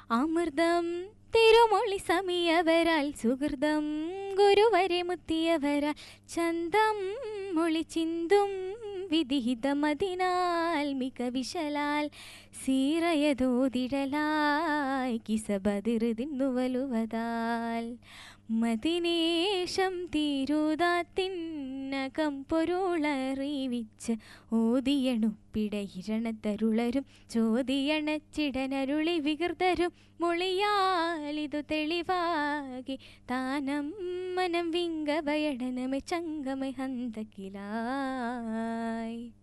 അമൃതം തിരുമൊളി സമിയവരാൽ സുഹൃതം ഗുരുവരെ മുത്തിയവരാൽ ചന്തം മൊളി ചിന്തും വിധിഹിതമതിനാൽ മിക വിശലാൽ സീറയതോതിടലായി കിസബതിറുതിന്നുവലുവതാൽ മതിനേശം തീരൂതാത്തിന്നകം പൊരുളറിവിച്ച് ഓതിയണുപ്പിടയിരണത്തരുളരും ചോദിയണച്ചിടനരുളി വികൃതരും മൊളിയാലിതു തെളിവാകി താനം മനം വിങ്കവയടനമെ ചങ്കമെ ഹന്തക്കിലായി